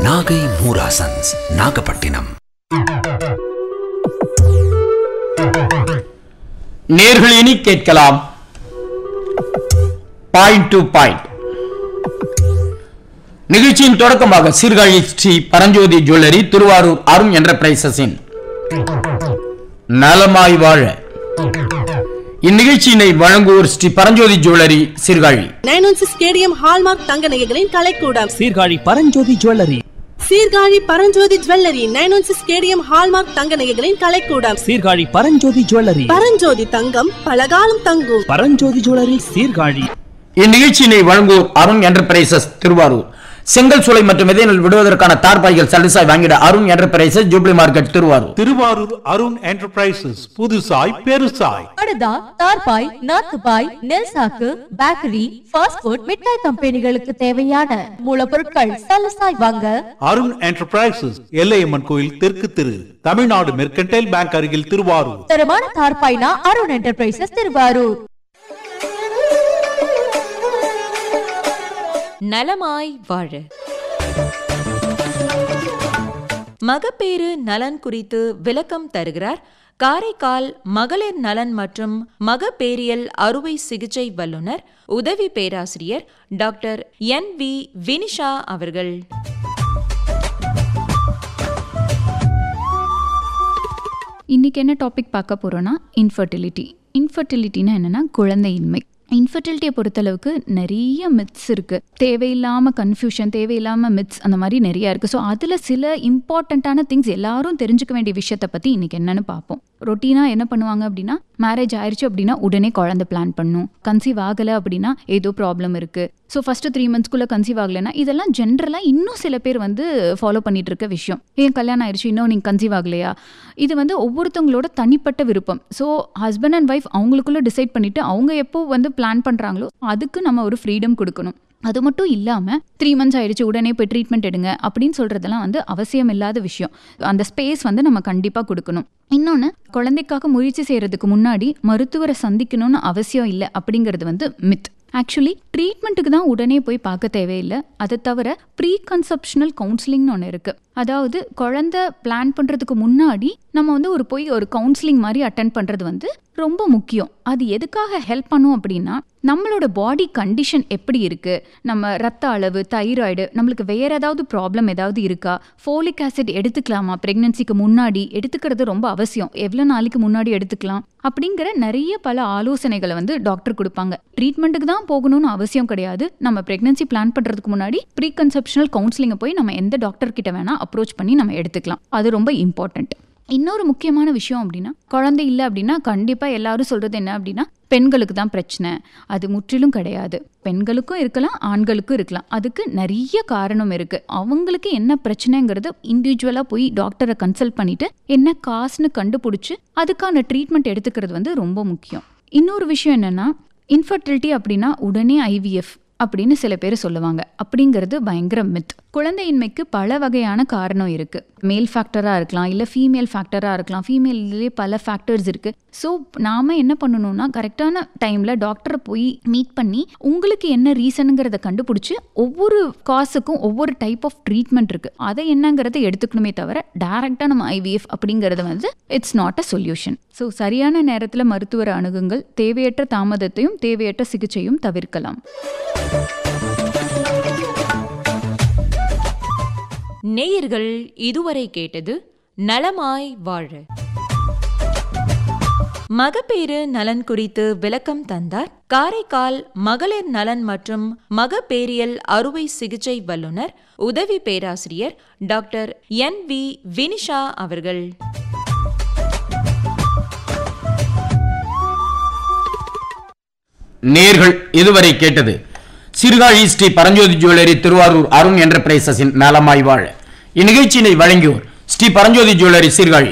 நாகை மூராசன்ஸ் நாகப்பட்டினம் நேர்கள் இனி கேட்கலாம் பாயிண்ட் டு பாயிண்ட் நிகழ்ச்சியின் தொடக்கமாக சீர்காழி ஸ்ரீ பரஞ்சோதி ஜுவல்லரி திருவாரூர் அருண் என்டர்பிரைசஸின் நலமாய் வாழ இந்நிகழ்ச்சியினை வழங்குவோர் Sri Paranjothi jewellery Sirkazhi nine one six KDM hallmark தங்க நகைகளின் கலைக்கூடம் Sirkazhi Paranjothi jewellery Sirkazhi Paranjothi jewellery nine one six KDM hallmark தங்க நகைகளின் கலைக்கூடம் சீர்காழி பரஞ்சோதி ஜுவல்லரி பரஞ்சோதி தங்கம் பலகாலம் தங்கும் பரஞ்சோதி ஜுவல்லரி சீர்காழி இந்நிகழ்ச்சியினை வழங்குவோர் அருண் என்டர்பிரைசஸ் திருவாரூர் செங்கல் சூளை மற்றும் விதைநெல் விடுவதற்கான தார்பாய்கள் சலுசாய் வாங்கிட Arun enterprises jubilee market Thiruvarur Thiruvarur Arun enterprises புதுசாய் பெருசாய் படுதா தார்பாய் நாத்துபாய் நெல் சாக்கு பேக்கரி ஃபாஸ்ட் ஃபுட் மிட்டாய் கம்பெனிகளுக்கு தேவையான மூலப்பொருட்கள் சலசாய் வாங்க அருண் என்டர்பிரைசஸ் எல்லையம்மன் கோயில் தெற்கு திரு தமிழ்நாடு மெர்கன்டைல் பேங்க் அருகில் திருவாரூர் தரமான தார்பாய்னா அருண் என்டர்பிரைசஸ் திருவாரூர் நலமாய் வாழ மகப்பேறு நலன் குறித்து விளக்கம் தருகிறார் காரைக்கால் மகளிர் நலன் மற்றும் மகப்பேரியல் அறுவை சிகிச்சை வல்லுநர் உதவி பேராசிரியர் டாக்டர் என் வி வினிஷா அவர்கள் இன்றைக்கி என்ன டாபிக் பார்க்க போகிறோன்னா இன்ஃபர்டிலிட்டி இன்ஃபர்டிலிட்டினா என்னென்னா குழந்தையின்மை இன்ஃபர்டிலிட்டியை பொறுத்தளவுக்கு நிறைய மித்ஸ் இருக்குது தேவையில்லாமல் கன்ஃபியூஷன் தேவையில்லாமல் மித்ஸ் அந்த மாதிரி நிறையா இருக்குது ஸோ அதில் சில இம்பார்ட்டண்ட்டான திங்ஸ் எல்லாரும் தெரிஞ்சுக்க வேண்டிய விஷயத்தை பற்றி இன்றைக்கி என்னென்னு பார்ப்போம் ரொட்டீனாக என்ன பண்ணுவாங்க அப்படின்னா மேரேஜ் ஆயிடுச்சு அப்படின்னா உடனே குழந்தை பிளான் பண்ணும் கன்சீவ் ஆகலை அப்படின்னா ஏதோ ப்ராப்ளம் இருக்குது ஸோ ஃபஸ்ட்டு த்ரீ மந்த்ஸ்க்குள்ளே கன்சீவ் ஆகலைன்னா இதெல்லாம் ஜென்ரலாக இன்னும் சில பேர் வந்து ஃபாலோ பண்ணிட்டு இருக்க விஷயம் ஏன் கல்யாணம் ஆயிடுச்சு இன்னும் நீங்கள் கன்சீவ் ஆகலையா இது வந்து ஒவ்வொருத்தவங்களோட தனிப்பட்ட விருப்பம் ஸோ ஹஸ்பண்ட் அண்ட் ஒய்ஃப் அவங்களுக்குள்ளே டிசைட் பண்ணிவிட்டு அவங்க எப்போ வந்து பிளான் பண்ணுறாங்களோ அதுக்கு நம்ம ஒரு ஃப்ரீடம் கொடுக்கணும் அது மட்டும் இல்லாமல் த்ரீ மந்த்ஸ் ஆயிடுச்சு உடனே போய் ட்ரீட்மெண்ட் எடுங்க அப்படின்னு சொல்கிறதெல்லாம் வந்து அவசியம் இல்லாத விஷயம் அந்த ஸ்பேஸ் வந்து நம்ம கண்டிப்பாக கொடுக்கணும் இன்னொன்று குழந்தைக்காக முயற்சி செய்கிறதுக்கு முன்னாடி மருத்துவரை சந்திக்கணும்னு அவசியம் இல்லை அப்படிங்கிறது வந்து மித் ஆக்சுவலி ட்ரீட்மெண்ட்டுக்கு தான் உடனே போய் பார்க்க தேவையில்லை அதை தவிர ப்ரீ கன்செப்ஷனல் கவுன்சிலிங்னு ஒன்று இருக்குது அதாவது குழந்தை பிளான் பண்ணுறதுக்கு முன்னாடி நம்ம வந்து ஒரு போய் ஒரு கவுன்சிலிங் மாதிரி அட்டன் பண்ணுறது வந்து ரொம்ப முக்கியம் அது எதுக்காக ஹெல்ப் பண்ணும் அப்படின்னா நம்மளோட பாடி கண்டிஷன் எப்படி இருக்குது நம்ம ரத்த அளவு தைராய்டு நம்மளுக்கு வேற ஏதாவது ப்ராப்ளம் ஏதாவது இருக்கா ஃபோலிக் ஆசிட் எடுத்துக்கலாமா ப்ரெக்னன்சிக்கு முன்னாடி எடுத்துக்கிறது ரொம்ப அவசியம் எவ்வளோ நாளைக்கு முன்னாடி எடுத்துக்கலாம் அப்படிங்கிற நிறைய பல ஆலோசனைகளை வந்து டாக்டர் கொடுப்பாங்க ட்ரீட்மெண்ட்டுக்கு தான் போகணும்னு அவசியம் கிடையாது நம்ம ப்ரெக்னன்சி பிளான் பண்ணுறதுக்கு முன்னாடி ப்ரீ கன்செப்ஷனல் கவுன்சிலிங்கை போய் நம்ம எந்த டாக்டர் கிட்ட வேணால் அப்ரோச் பண்ணி நம்ம எடுத்துக்கலாம் அது ரொம்ப இம்பார்ட்டண்ட் இன்னொரு முக்கியமான விஷயம் அப்படின்னா குழந்தை இல்லை அப்படின்னா கண்டிப்பாக எல்லாரும் சொல்கிறது என்ன அப்படின்னா பெண்களுக்கு தான் பிரச்சனை அது முற்றிலும் கிடையாது பெண்களுக்கும் இருக்கலாம் ஆண்களுக்கும் இருக்கலாம் அதுக்கு நிறைய காரணம் இருக்குது அவங்களுக்கு என்ன பிரச்சனைங்கிறது இண்டிவிஜுவலாக போய் டாக்டரை கன்சல்ட் பண்ணிவிட்டு என்ன காசுன்னு கண்டுபிடிச்சி அதுக்கான ட்ரீட்மெண்ட் எடுத்துக்கிறது வந்து ரொம்ப முக்கியம் இன்னொரு விஷயம் என்னென்னா இன்ஃபர்டிலிட்டி அப்படின்னா உடனே ஐவிஎஃப் அப்படின்னு சில பேர் சொல்லுவாங்க அப்படிங்கிறது பயங்கர மித் குழந்தையின்மைக்கு பல வகையான காரணம் இருக்கு மேல் ஃபேக்டராக இருக்கலாம் இல்லை ஃபீமேல் ஃபேக்டராக இருக்கலாம் ஃபீமேல்லே பல ஃபேக்டர்ஸ் இருக்கு ஸோ நாம என்ன பண்ணணும்னா கரெக்டான டைமில் டாக்டரை போய் மீட் பண்ணி உங்களுக்கு என்ன ரீசனுங்கிறத கண்டுபிடிச்சி ஒவ்வொரு காசுக்கும் ஒவ்வொரு டைப் ஆஃப் ட்ரீட்மெண்ட் இருக்கு அதை என்னங்கிறத எடுத்துக்கணுமே தவிர டைரெக்டாக நம்ம ஐவிஎஃப் அப்படிங்கிறது வந்து it's not a solution so சரியான நேரத்தில் மருத்துவரை அணுகுங்கள் தேவையற்ற தாமதத்தையும் தேவையற்ற சிகிச்சையும் தவிர்க்கலாம் நேயர்கள் இதுவரை கேட்டது நலமாய் வாழ மகப்பேறு நலன் குறித்து விளக்கம் தந்தார் காரைக்கால் மகளிர் நலன் மற்றும் மகப்பேரியல் அறுவை சிகிச்சை வல்லுநர் உதவி பேராசிரியர் டாக்டர் என் வி வினிஷா அவர்கள் நேர்கள் இதுவரை கேட்டது சீர்காழி ஸ்ரீ பரஞ்சோதி ஜுவல்லரி திருவாரூர் அருண் என்டர்பிரைசஸின் நலமாய் வாழ இந்நிகழ்ச்சியினை வழங்கியோர் ஸ்ரீ பரஞ்சோதி ஜுவல்லரி சீர்காழி